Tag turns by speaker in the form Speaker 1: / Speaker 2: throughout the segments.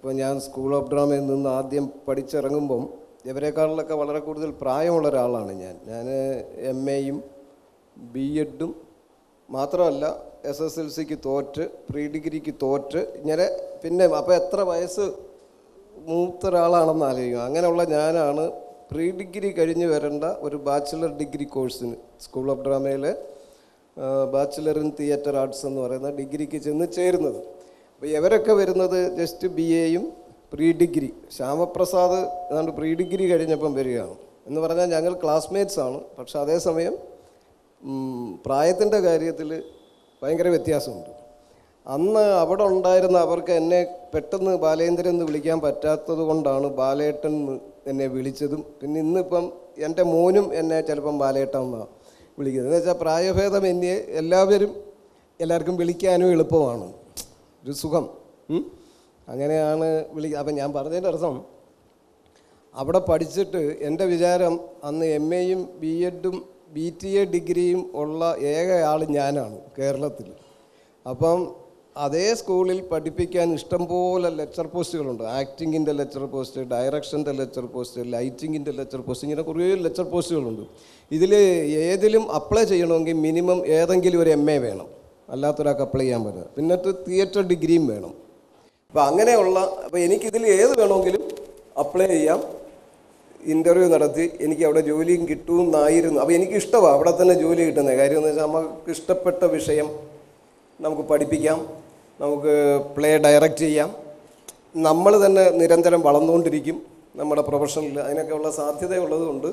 Speaker 1: ഇപ്പോൾ ഞാൻ school of ഡ്രാമയിൽ നിന്ന് ആദ്യം പഠിച്ചിറങ്ങുമ്പം ഇവരെക്കാളിലൊക്കെ വളരെ കൂടുതൽ പ്രായമുള്ള ഒരാളാണ് ഞാൻ ഞാൻ എം എയും ബി എഡും മാത്രമല്ല എസ് എസ് എൽ സിക്ക് തോറ്റ് പ്രീ ഡിഗ്രിക്ക് തോറ്റ് ഇങ്ങനെ പിന്നെ അപ്പോൾ എത്ര വയസ്സ് മൂത്ത ഒരാളാണെന്ന് ആലോചിക്കും അങ്ങനെയുള്ള ഞാനാണ് പ്രീ ഡിഗ്രി കഴിഞ്ഞ് വരേണ്ട ഒരു ബാച്ചിലർ ഡിഗ്രി കോഴ്സിന് സ്കൂൾ ഓഫ് ഡ്രാമയിലെ ബാച്ചിലർ ഇൻ തിയേറ്റർ ആർട്സ് എന്ന് പറയുന്ന ഡിഗ്രിക്ക് ചെന്ന് ചേരുന്നത് അപ്പോൾ ഇവരൊക്കെ വരുന്നത് ജസ്റ്റ് ബി എയും പ്രീ ഡിഗ്രി ശ്യാമപ്രസാദ് ഏതാണ്ട് പ്രീ ഡിഗ്രി കഴിഞ്ഞപ്പം വരികയാണ് എന്ന് പറഞ്ഞാൽ ഞങ്ങൾ ക്ലാസ്മേറ്റ്സ് ആണ് പക്ഷെ അതേസമയം പ്രായത്തിൻ്റെ കാര്യത്തിൽ ഭയങ്കര വ്യത്യാസമുണ്ട് അന്ന് അവിടെ ഉണ്ടായിരുന്ന അവർക്ക് എന്നെ പെട്ടെന്ന് ബാലേന്ദ്രൻ എന്ന് വിളിക്കാൻ പറ്റാത്തത് കൊണ്ടാണ് ബാലേട്ടൻ എന്ന് എന്നെ വിളിച്ചതും പിന്നെ ഇന്നിപ്പം എൻ്റെ മോനും എന്നെ ചിലപ്പം ബാലേട്ടൻ എന്നാണ് വിളിക്കുന്നത് എന്ന് വെച്ചാൽ പ്രായഭേദം എന്നെ എല്ലാവരും എല്ലാവർക്കും വിളിക്കാനും എളുപ്പമാണ് ഒരു സുഖം ഉം. അങ്ങനെയാണ് വിളി അപ്പം ഞാൻ പറഞ്ഞതിൻ്റെ അർത്ഥം അവിടെ പഠിച്ചിട്ട് എൻ്റെ വിചാരം അന്ന് എം എയും ബി എഡും ബി ടി എ ഡിഗ്രിയും ഉള്ള ഏക ആൾ ഞാനാണ് കേരളത്തിൽ അപ്പം അതേ സ്കൂളിൽ പഠിപ്പിക്കാൻ ഇഷ്ടംപോലെ ലെക്ചർ പോസ്റ്റുകളുണ്ട് ആക്ടിങ്ങിൻ്റെ ലെക്ചർ പോസ്റ്റ് ഡയറക്ഷൻ്റെ ലെക്ചർ പോസ്റ്റ് ലൈറ്റിങ്ങിൻ്റെ ലെക്ചർ പോസ്റ്റ് ഇങ്ങനെ കുറേ ലെക്ചർ പോസ്റ്റുകളുണ്ട് ഇതിൽ ഏതിലും അപ്ലൈ ചെയ്യണമെങ്കിൽ മിനിമം ഏതെങ്കിലും ഒരു എം എ വേണം അല്ലാത്തൊരാൾക്ക് അപ്ലൈ ചെയ്യാൻ പറ്റില്ല പിന്നിട്ട് തിയേറ്റർ ഡിഗ്രിയും വേണം അപ്പോൾ അങ്ങനെയുള്ള അപ്പോൾ എനിക്കിതിൽ ഏത് വേണമെങ്കിലും അപ്ലൈ ചെയ്യാം ഇൻ്റർവ്യൂ നടത്തി എനിക്ക് അവിടെ ജോലിയും കിട്ടുമെന്നായിരുന്നു അപ്പോൾ എനിക്ക് ഇഷ്ടമാണ് അവിടെ തന്നെ ജോലി കിട്ടുന്നത് കാര്യം എന്ന് വെച്ചാൽ നമുക്ക് ഇഷ്ടപ്പെട്ട വിഷയം നമുക്ക് പഠിപ്പിക്കാം നമുക്ക് പ്ലേ ഡയറക്റ്റ് ചെയ്യാം നമ്മൾ തന്നെ നിരന്തരം വളർന്നുകൊണ്ടിരിക്കും നമ്മുടെ പ്രൊഫഷനിൽ അതിനൊക്കെയുള്ള സാധ്യതയുള്ളത് കൊണ്ട്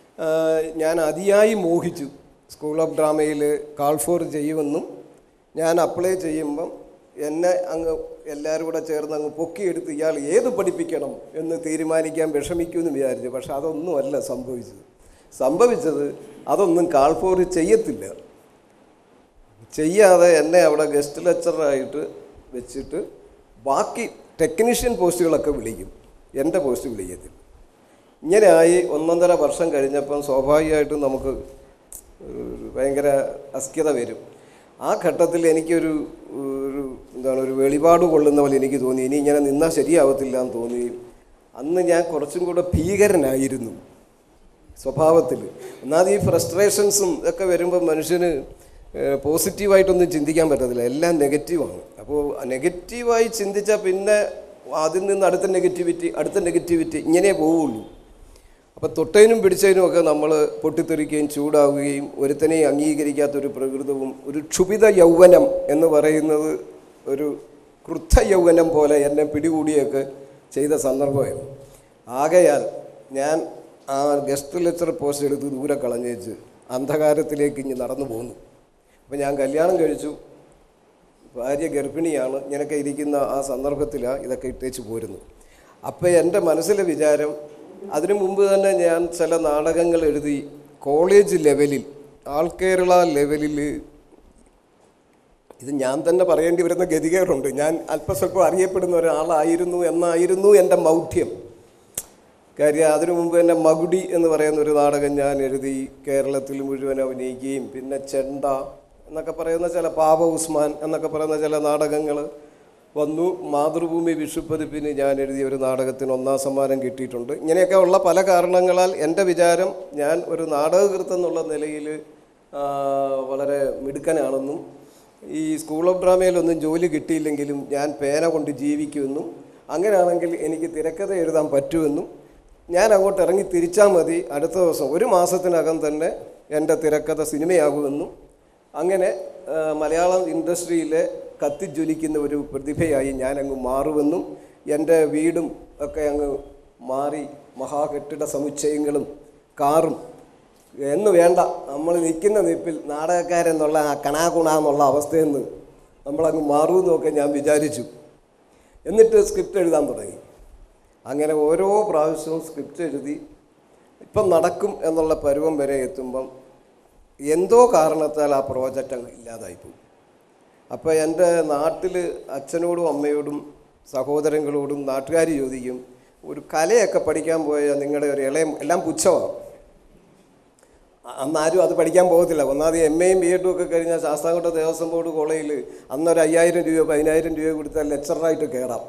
Speaker 1: ഞാൻ അതിയായി മോഹിച്ചു സ്കൂൾ ഓഫ് ഡ്രാമയിൽ കാൾ ഫോർ ചെയ്യുമെന്നും ഞാൻ അപ്ലൈ ചെയ്യുമ്പം എന്നെ അങ്ങ് എല്ലാവരും കൂടെ ചേർന്ന് അങ്ങ് പൊക്കിയെടുത്ത് ഇയാൾ ഏത് പഠിപ്പിക്കണം എന്ന് തീരുമാനിക്കാൻ വിഷമിക്കുമെന്ന് വിചാരിച്ചു പക്ഷെ അതൊന്നുമല്ല സംഭവിച്ചത് സംഭവിച്ചത് അതൊന്നും കാൾ ഫോർ ചെയ്യത്തില്ല ചെയ്യാതെ എന്നെ അവിടെ ഗസ്റ്റ് ലെക്ചറായിട്ട് വെച്ചിട്ട് ബാക്കി ടെക്നീഷ്യൻ പോസ്റ്റുകളൊക്കെ വിളിക്കും എൻ്റെ പോസ്റ്റ് വിളിക്കത്തില്ല ഇങ്ങനെ ആയി ഒന്നൊന്നര വർഷം കഴിഞ്ഞപ്പം സ്വാഭാവികമായിട്ടും നമുക്ക് ഒരു ഭയങ്കര അസ്ക്യത വരും ആ ഘട്ടത്തിൽ എനിക്കൊരു ഒരു എന്താണ് ഒരു വെളിപാട് കൊള്ളുന്ന പോലെ എനിക്ക് തോന്നി ഇനി ഇങ്ങനെ നിന്നാൽ ശരിയാവത്തില്ല എന്ന് തോന്നി അന്ന് ഞാൻ കുറച്ചും കൂടെ ഭീകരനായിരുന്നു സ്വഭാവത്തിൽ ഒന്നാമത് ഈ ഫ്രസ്ട്രേഷൻസും ഒക്കെ വരുമ്പോൾ മനുഷ്യന് ഏഹ്, പോസിറ്റീവായിട്ടൊന്നും ചിന്തിക്കാൻ പറ്റത്തില്ല എല്ലാം നെഗറ്റീവാണ് അപ്പോൾ നെഗറ്റീവായി ചിന്തിച്ചാൽ പിന്നെ അതിൽ നിന്ന് അടുത്ത നെഗറ്റിവിറ്റി അടുത്ത നെഗറ്റിവിറ്റി ഇങ്ങനെ പോവുള്ളൂ അപ്പോൾ തൊട്ടതിനും പിടിച്ചതിനും ഒക്കെ നമ്മൾ പൊട്ടിത്തെറിക്കുകയും ചൂടാവുകയും ഒരുത്തനെയും അംഗീകരിക്കാത്തൊരു പ്രകൃതവും ഒരു ക്ഷുഭിത യൗവനം എന്ന് പറയുന്നത് ഒരു ക്രുദ്ധ യൗവനം പോലെ എന്നെ പിടികൂടിയൊക്കെ ചെയ്ത സന്ദർഭമായിരുന്നു ആകയാൽ ഞാൻ ആ ഗസ്റ്റ് ലെക്ചർ പോസ്റ്റ് എടുത്ത് ദൂരെ കളഞ്ഞേച്ച് അന്ധകാരത്തിലേക്ക് ഇനി നടന്നു പോന്നു അപ്പോൾ ഞാൻ കല്യാണം കഴിച്ചു ഭാര്യ ഗർഭിണിയാണ് ഇങ്ങനെയൊക്കെ ഇരിക്കുന്ന ആ സന്ദർഭത്തിലാണ് ഇതൊക്കെ ഇട്ടേച്ച് പോരുന്നു അപ്പോൾ എൻ്റെ മനസ്സിലെ വിചാരം അതിനു മുമ്പ് തന്നെ ഞാൻ ചില നാടകങ്ങൾ എഴുതി കോളേജ് ലെവലിൽ ആൾ കേരള ലെവലിൽ ഇത് ഞാൻ തന്നെ പറയേണ്ടി വരുന്ന ഗതികേടുണ്ട് ഞാൻ അല്പസ്വല്പം അറിയപ്പെടുന്ന ഒരാളായിരുന്നു എന്നായിരുന്നു എൻ്റെ മൗഢ്യം കാര്യം അതിനു മുമ്പ് തന്നെ മകുടി എന്ന് പറയുന്ന ഒരു നാടകം ഞാൻ എഴുതി കേരളത്തിൽ മുഴുവൻ അഭിനയിക്കുകയും പിന്നെ ചെണ്ട എന്നൊക്കെ പറയുന്ന ചില പാപ ഉസ്മാൻ എന്നൊക്കെ പറയുന്ന ചില നാടകങ്ങൾ വന്നു മാതൃഭൂമി വിഷുപ്പതിപ്പിന് ഞാൻ എഴുതിയ ഒരു നാടകത്തിന് ഒന്നാം സമ്മാനം കിട്ടിയിട്ടുണ്ട് ഇങ്ങനെയൊക്കെ ഉള്ള പല കാരണങ്ങളാൽ എൻ്റെ വിചാരം ഞാൻ ഒരു നാടകകൃത്ത് എന്നുള്ള നിലയിൽ ആ, വളരെ മിടുക്കനാണെന്നും ഈ സ്കൂൾ ഓഫ് ഡ്രാമയിലൊന്നും ജോലി കിട്ടിയില്ലെങ്കിലും ഞാൻ പേന കൊണ്ട് ജീവിക്കുമെന്നും അങ്ങനെയാണെങ്കിൽ എനിക്ക് തിരക്കഥ എഴുതാൻ പറ്റുമെന്നും ഞാൻ അങ്ങോട്ട് ഇറങ്ങി തിരിച്ചാൽ മതി അടുത്ത ദിവസം ഒരു മാസത്തിനകം തന്നെ എൻ്റെ തിരക്കഥ സിനിമയാകുമെന്നും അങ്ങനെ ആ, മലയാളം ഇൻഡസ്ട്രിയിലെ കത്തിജ്വലിക്കുന്ന ഒരു പ്രതിഭയായി ഞാൻ അങ്ങ് മാറുമെന്നും എൻ്റെ വീടും ഒക്കെ അങ്ങ് മാറി മഹാകെട്ടിട സമുച്ചയങ്ങളും കാറും എന്ന് വേണ്ട നമ്മൾ നിൽക്കുന്ന നിപ്പിൽ നാടകക്കാരെന്നുള്ള ആ കണാകുണ എന്നുള്ള അവസ്ഥയിൽ നിന്ന് നമ്മളങ്ങ് മാറുമെന്നൊക്കെ ഞാൻ വിചാരിച്ചു എന്നിട്ട് സ്ക്രിപ്റ്റ് എഴുതാൻ തുടങ്ങി അങ്ങനെ ഓരോ പ്രാവശ്യവും സ്ക്രിപ്റ്റ് എഴുതി ഇപ്പം നടക്കും എന്നുള്ള പരുവം വരെ എത്തുമ്പം എന്തോ കാരണത്താൽ ആ പ്രോജക്റ്റ് അങ്ങ് ഇല്ലാതായിപ്പോയി അപ്പോൾ എൻ്റെ നാട്ടിൽ അച്ഛനോടും അമ്മയോടും സഹോദരങ്ങളോടും നാട്ടുകാർ ചോദിക്കും ഒരു കലയൊക്കെ പഠിക്കാൻ പോയാൽ നിങ്ങളുടെ ഒരു ഇളയം എല്ലാം പുച്ഛമാണ് അന്നാരും അത് പഠിക്കാൻ പോകത്തില്ല ഒന്നാമത് എം എയും ബി എഡും ഒക്കെ കഴിഞ്ഞാൽ ശാസ്താംകോട്ട ദേവസ്വം ബോർഡ് കോളേജിൽ അന്നൊരു അയ്യായിരം രൂപ പതിനായിരം രൂപ കൊടുത്താൽ ലെക്ചറായിട്ട് കയറാം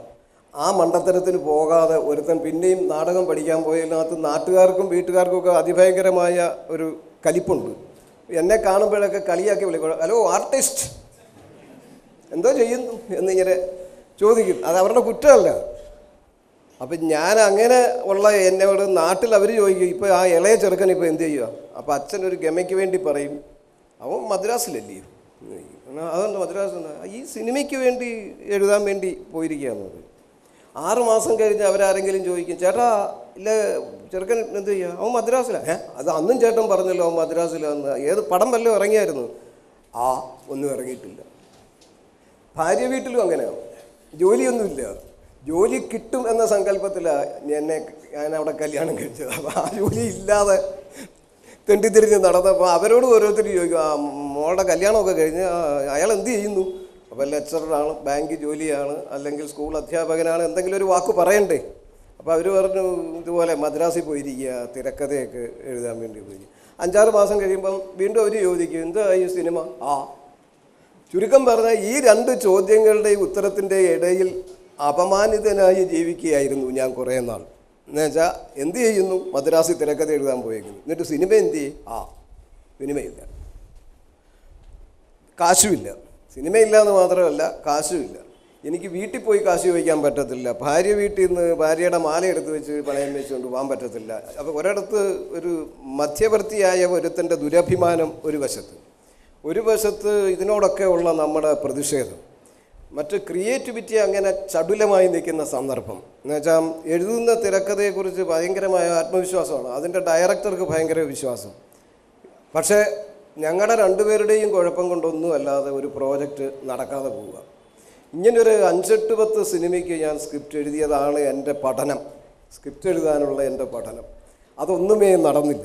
Speaker 1: ആ മണ്ടത്തരത്തിന് പോകാതെ ഒരുത്തൻ പിന്നെയും നാടകം പഠിക്കാൻ പോയതിനകത്ത് നാട്ടുകാർക്കും വീട്ടുകാർക്കും ഒക്കെ അതിഭയങ്കരമായ ഒരു കലിപ്പുണ്ട് എന്നെ കാണുമ്പോഴൊക്കെ കളിയാക്കി വിളിക്കും ഹലോ ആർട്ടിസ്റ്റ് എന്തോ ചെയ്യുന്നു എന്നിങ്ങനെ ചോദിക്കും അത് അവരുടെ കുറ്റമല്ല അപ്പം ഞാൻ അങ്ങനെ ഉള്ള എന്നോട് നാട്ടിൽ അവർ ചോദിക്കും ഇപ്പോൾ ആ ഇളയ ചെറുക്കൻ ഇപ്പോൾ എന്ത് ചെയ്യുക അപ്പോൾ അച്ഛൻ ഒരു ഗമയ്ക്ക് വേണ്ടി പറയും അവൻ മദ്രാസിലല്ലേ അതുകൊണ്ട് മദ്രാസ് ഉണ്ട്. ഈ സിനിമയ്ക്ക് വേണ്ടി എഴുതാൻ വേണ്ടി പോയിരിക്കുകയെന്ന് പറയും ആറ് മാസം കഴിഞ്ഞ് അവരാരെങ്കിലും ചോദിക്കും ചേട്ടാ ഇല്ല ചെറുക്കൻ എന്ത് ചെയ്യുക അവൻ മദ്രാസിലാണ് ഏ അത് അന്നും ചേട്ടൻ പറഞ്ഞല്ലോ അവൻ മദ്രാസിലാന്ന് ഏത് പടം വല്ലതും ഇറങ്ങിയായിരുന്നു ആ ഒന്നും ഇറങ്ങിയിട്ടില്ല ഭാര്യ വീട്ടിലും അങ്ങനെയാണ് ജോലിയൊന്നുമില്ല ജോലി കിട്ടും എന്ന സങ്കല്പത്തിലാണ് എന്നെ ഞാൻ അവിടെ കല്യാണം കഴിച്ചത് അപ്പോൾ ആ ജോലി ഇല്ലാതെ തെണ്ടിത്തിരിഞ്ഞ് നടന്നപ്പോൾ അവരോട് ഓരോരുത്തർ ചോദിക്കും ആ മോളുടെ കല്യാണമൊക്കെ കഴിഞ്ഞ് "ആ, അയാൾ എന്ത് ചെയ്യുന്നു അപ്പോൾ ലെക്ചറാണ് ബാങ്ക് ജോലിയാണ് അല്ലെങ്കിൽ സ്കൂൾ അധ്യാപകനാണ് എന്തെങ്കിലും ഒരു വാക്ക് പറയണ്ടേ അപ്പോൾ അവർ പറഞ്ഞു ഇതുപോലെ മദ്രാസിൽ പോയിരിക്കുക തിരക്കഥയൊക്കെ എഴുതാൻ വേണ്ടി പോയി അഞ്ചാറ് മാസം കഴിയുമ്പം വീണ്ടും അവർ ചോദിക്കും എന്താ ഈ സിനിമ ആ ചുരുക്കം പറഞ്ഞാൽ ഈ രണ്ട് ചോദ്യങ്ങളുടെ ഉത്തരത്തിൻ്റെ ഇടയിൽ അപമാനിതനായി ജീവിക്കുകയായിരുന്നു ഞാൻ കുറേ നാൾ എന്ന് വെച്ചാൽ എന്ത് ചെയ്യുന്നു മദ്രാസിൽ തിരക്കഥ എഴുതാൻ പോയേക്കുന്നു എന്നിട്ട് സിനിമ എന്ത് ചെയ്യും ആ സിനിമയില്ല കാശുമില്ല സിനിമയില്ല എന്ന് മാത്രമല്ല കാശുമില്ല എനിക്ക് വീട്ടിൽ പോയി കാശ് ചോദിക്കാൻ പറ്റത്തില്ല ഭാര്യ വീട്ടിൽ നിന്ന് ഭാര്യയുടെ മാല എടുത്ത് വെച്ച് പണയം വെച്ചുകൊണ്ട് പോകാൻ പറ്റത്തില്ല അപ്പോൾ ഒരിടത്ത് ഒരു മധ്യവർത്തിയായ ഒരുത്തൻ്റെ ദുരഭിമാനം ഒരു വശത്ത് ഒരു വശത്ത് ഇതിനോടൊക്കെ ഉള്ള നമ്മുടെ പ്രതിഷേധം മറ്റ് ക്രിയേറ്റിവിറ്റി അങ്ങനെ ചടുലമായി നിൽക്കുന്ന സന്ദർഭം എന്ന് വെച്ചാൽ എഴുതുന്ന തിരക്കഥയെക്കുറിച്ച് ഭയങ്കരമായ ആത്മവിശ്വാസമാണ് അതിൻ്റെ ഡയറക്ടർക്ക് ഭയങ്കര വിശ്വാസം പക്ഷേ ഞങ്ങളുടെ രണ്ടുപേരുടെയും കുഴപ്പം കൊണ്ടൊന്നും അല്ലാതെ ഒരു പ്രോജക്റ്റ് നടക്കാതെ പോവുക ഇങ്ങനൊരു അഞ്ചെട്ട് പത്ത് സിനിമയ്ക്ക് ഞാൻ സ്ക്രിപ്റ്റ് എഴുതിയതാണ് എൻ്റെ പഠനം സ്ക്രിപ്റ്റ് എഴുതാനുള്ള എൻ്റെ പഠനം അതൊന്നുമേ നടന്നില്ല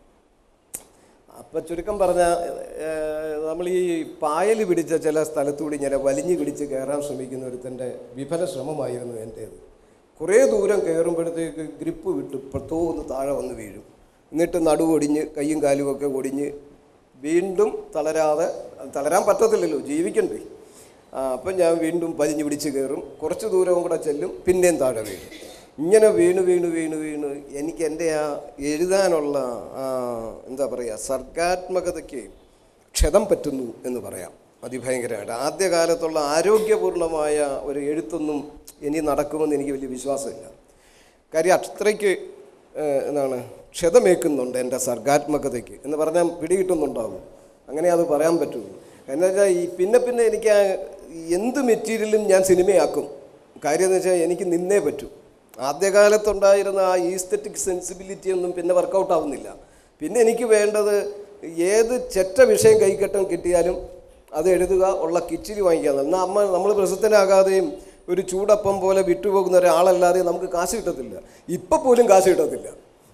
Speaker 1: അപ്പം ചുരുക്കം പറഞ്ഞാൽ നമ്മൾ ഈ പായൽ പിടിച്ച ചില സ്ഥലത്തൂടി ഇങ്ങനെ വലിഞ്ഞു പിടിച്ച് കയറാൻ ശ്രമിക്കുന്ന ഒരുത്തൻ്റെ വിഫല ശ്രമമായിരുന്നു എൻ്റേത് കുറേ ദൂരം കയറുമ്പോഴത്തേക്ക് ഗ്രിപ്പ് വിട്ട് പത്തോ ഒന്ന് താഴെ വന്ന് വീഴും എന്നിട്ട് നടുവൊടിഞ്ഞ് കയ്യും കാലും ഒക്കെ ഒടിഞ്ഞ് വീണ്ടും തളരാതെ തളരാൻ പറ്റത്തില്ലല്ലോ ജീവിക്കണ്ടേ ആ, അപ്പം ഞാൻ വീണ്ടും വലിഞ്ഞു പിടിച്ച് കയറും കുറച്ച് ദൂരവും കൂടെ ചെല്ലും പിന്നെയും താഴെ വീഴും ഇങ്ങനെ വീണ് വീണ് വീണ് വീണ് എനിക്ക് എൻ്റെ ആ എഴുതാനുള്ള ആ, എന്താ പറയുക സർഗാത്മകതയ്ക്ക് ക്ഷതം പറ്റുന്നു എന്ന് പറയാം അതിഭയങ്കരമായിട്ട് ആദ്യകാലത്തുള്ള ആരോഗ്യപൂർണമായ ഒരു എഴുത്തൊന്നും ഇനി നടക്കുമെന്ന് എനിക്ക് വലിയ വിശ്വാസമില്ല കാര്യം അത്രയ്ക്ക് ഏഹ്, എന്താണ് ക്ഷതമേക്കുന്നുണ്ട് എൻ്റെ സർഗാത്മകതയ്ക്ക് എന്ന് പറഞ്ഞാൽ പിടികിട്ടുന്നുണ്ടാവും അങ്ങനെ അത് പറയാൻ പറ്റുള്ളൂ എന്ന് വെച്ചാൽ ഈ പിന്നെ പിന്നെ എനിക്ക് ആ എന്ത് മെറ്റീരിയലും ഞാൻ സിനിമയാക്കും കാര്യം എന്ന് വെച്ചാൽ എനിക്ക് നിന്നേ പറ്റൂ ആദ്യകാലത്തുണ്ടായിരുന്ന ആ ഈസ്തറ്റിക് സെൻസിബിലിറ്റി ഒന്നും പിന്നെ വർക്കൗട്ട് ആവുന്നില്ല പിന്നെ എനിക്ക് വേണ്ടത് ഏത് ചെറ്റ വിഷയം കൈക്കട്ടം കിട്ടിയാലും അത് എഴുതുക ഉള്ള കിച്ചിരി വാങ്ങിക്കുക എന്നാൽ അമ്മ നമ്മൾ പ്രസിദ്ധനാകാതെയും ഒരു ചൂടപ്പം പോലെ വിട്ടുപോകുന്ന ഒരാളല്ലാതെ നമുക്ക് കാശ് കിട്ടത്തില്ല ഇപ്പം പോലും കാശ് കിട്ടത്തില്ല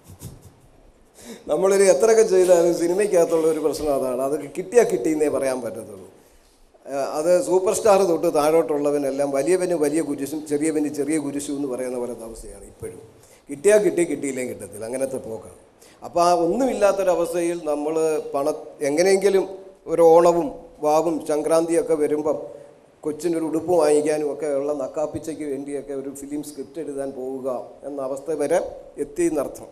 Speaker 1: നമ്മളൊരു എത്രയൊക്കെ ചെയ്താലും സിനിമയ്ക്കകത്തുള്ള ഒരു പ്രശ്നം അതാണ് അത് കിട്ടിയാൽ കിട്ടിയെന്നേ പറയാൻ പറ്റത്തുള്ളൂ ആ, അത് സൂപ്പർ സ്റ്റാർ തൊട്ട് താഴോട്ടുള്ളവനെല്ലാം വലിയവന് വലിയ കുരിശും ചെറിയവന് ചെറിയ കുരിശും എന്ന് പറയുന്ന പോലത്തെ അവസ്ഥയാണ് ഇപ്പോഴും കിട്ടിയാൽ കിട്ടി കിട്ടിയില്ലെങ്കിൽ കിട്ടത്തില്ല അങ്ങനത്തെ പോക്കാണ് അപ്പോൾ ആ ഒന്നുമില്ലാത്തൊരവസ്ഥയിൽ നമ്മൾ പണ എങ്ങനെയെങ്കിലും ഒരു ഓണവും വാവും സംക്രാന്തിയൊക്കെ വരുമ്പം കൊച്ചിനൊരു ഉടുപ്പ് വാങ്ങിക്കാനും ഒക്കെ ഉള്ള നക്കാപ്പിച്ചയ്ക്ക് വേണ്ടിയൊക്കെ ഒരു ഫിലിം സ്ക്രിപ്റ്റ് എഴുതാൻ പോവുക എന്ന അവസ്ഥ വരെ എത്തിയെന്നർത്ഥം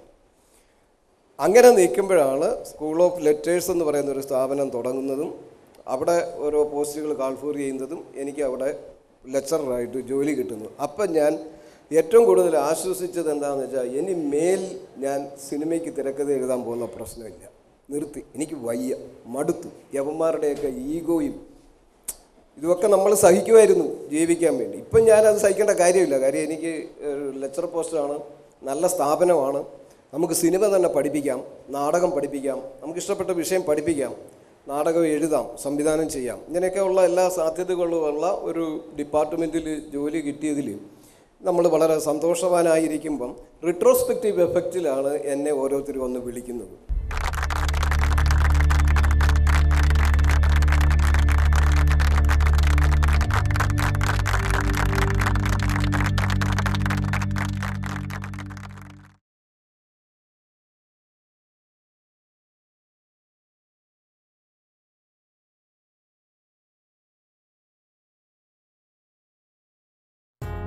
Speaker 1: അങ്ങനെ നിൽക്കുമ്പോഴാണ് സ്കൂൾ ഓഫ് ലെറ്റേഴ്സ് എന്ന് പറയുന്ന ഒരു സ്ഥാപനം തുടങ്ങുന്നതും അവിടെ ഓരോ പോസ്റ്റുകൾ കാൾഫോർ ചെയ്യുന്നതും എനിക്ക് അവിടെ ലെക്ചറായിട്ട് ജോലി കിട്ടുന്നു അപ്പം ഞാൻ ഏറ്റവും കൂടുതൽ ആശ്വസിച്ചത് എന്താണെന്ന് വെച്ചാൽ ഇനി മേൽ ഞാൻ സിനിമയ്ക്ക് തിരക്കഥ എഴുതാൻ പോകുന്ന പ്രശ്നമില്ല നിർത്തി എനിക്ക് വയ്യ മടുത്തു യവന്മാരുടെയൊക്കെ ഈഗോയും ഇതൊക്കെ നമ്മൾ സഹിക്കുമായിരുന്നു ജീവിക്കാൻ വേണ്ടി ഇപ്പം ഞാനത് സഹിക്കേണ്ട കാര്യമില്ല കാര്യം എനിക്ക് ഒരു ലെക്ചർ പോസ്റ്റാണ് നല്ല സ്ഥാപനമാണ് നമുക്ക് സിനിമ തന്നെ പഠിപ്പിക്കാം നാടകം പഠിപ്പിക്കാം നമുക്ക് ഇഷ്ടപ്പെട്ട വിഷയം പഠിപ്പിക്കാം നാടകം എഴുതാം സംവിധാനം ചെയ്യാം ഇങ്ങനെയൊക്കെയുള്ള എല്ലാ സാധ്യതകളുമുള്ള ഒരു ഡിപ്പാർട്ട്മെൻറ്റിൽ ജോലി കിട്ടിയതിൽ നമ്മൾ വളരെ സന്തോഷവാനായിരിക്കുമ്പം റിട്രോസ്പെക്റ്റീവ് എഫക്റ്റിലാണ് എന്നെ ഓരോരുത്തരും വന്ന് വിളിക്കുന്നത്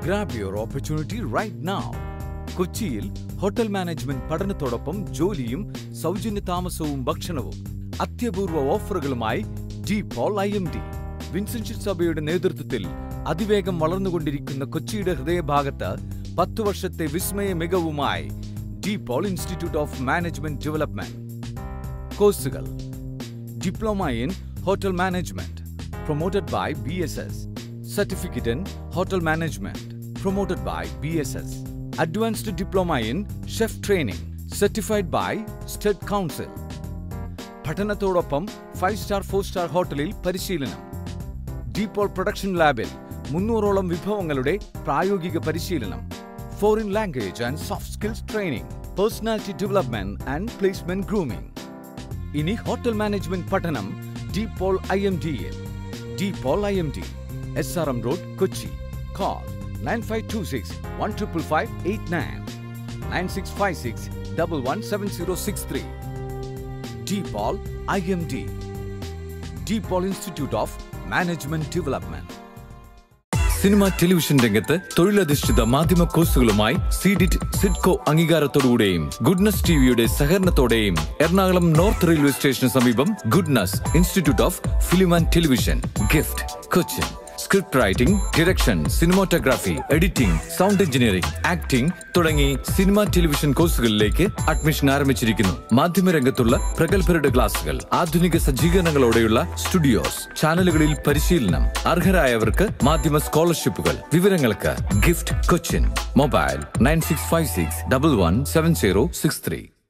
Speaker 2: grab your opportunity right now കൊച്ചിയിൽ ഹോട്ടൽ മാനേജ്മെന്റ് പഠനത്തോടൊപ്പം ജോലിയും സൗജന്യ താമസവും ഭക്ഷണവും അത്യപൂർവ ഓഫറുകളുമായി De Paul I M D Vincentian സഭയുടെ നേതൃത്വത്തിൽ അതിവേഗം വളർന്നുകൊണ്ടിരിക്കുന്ന കൊച്ചിയുടെ ഹൃദയഭാഗത്ത് പത്തു വർഷത്തെ വിസ്മയ മികവുമായി De Paul Institute of Management Development കോഴ്സുകൾ diploma in hotel management promoted by BSS. Certificate in Hotel Management promoted by BSS. Advanced Diploma in Chef Training certified by State Council. പഠനത്തോടൊപ്പം ഫൈവ് സ്റ്റാർ ഫോർ സ്റ്റാർ ഹോട്ടലിൽ പരിശീലനം DePaul production ലാബിൽ മുന്നൂറോളം വിഭവങ്ങളുടെ പ്രായോഗിക പരിശീലനം foreign language and soft skills training personality development and placement grooming ഇനി hotel management പഠനം ഡീപോൾ ഐ എം ഡിയിൽ DePaul I M D S R M road Kochi call nine five two six one triple five eight nine nine six five six double one seven zero six three DePaul I M D De Paul institute of Management Development cinema television രംഗത്ത് തൊഴിലധിഷ്ഠിത മാധ്യമ കോഴ്സുകളുമായി സീഡിറ്റ് സിഡ്കോ അംഗീകാരത്തോടുകൂടെയും Goodness ടിവിയുടെ സഹകരണത്തോടെയും Ernakulam north railway സ്റ്റേഷന് സമീപം Goodness Institute of Film and Television GIFT Cochin script writing direction cinematography editing sound engineering acting തുടങ്ങി സിനിമ ടെലിവിഷൻ കോഴ്സുകളിലേക്ക് അഡ്മിഷൻ ആരംഭിച്ചിരിക്കുന്നു മാധ്യമരംഗത്തുള്ള പ്രഗത്ഭരുടെ ക്ലാസുകൾ ആധുനിക സജ്ജീകരണങ്ങളോടെയുള്ള സ്റ്റുഡിയോസ് ചാനലുകളിൽ പരിശീലനം അർഹരായവർക്ക് മാധ്യമ സ്കോളർഷിപ്പുകൾ വിവരങ്ങൾക്ക് GIFT Cochin mobile nine six five six double one seven zero six three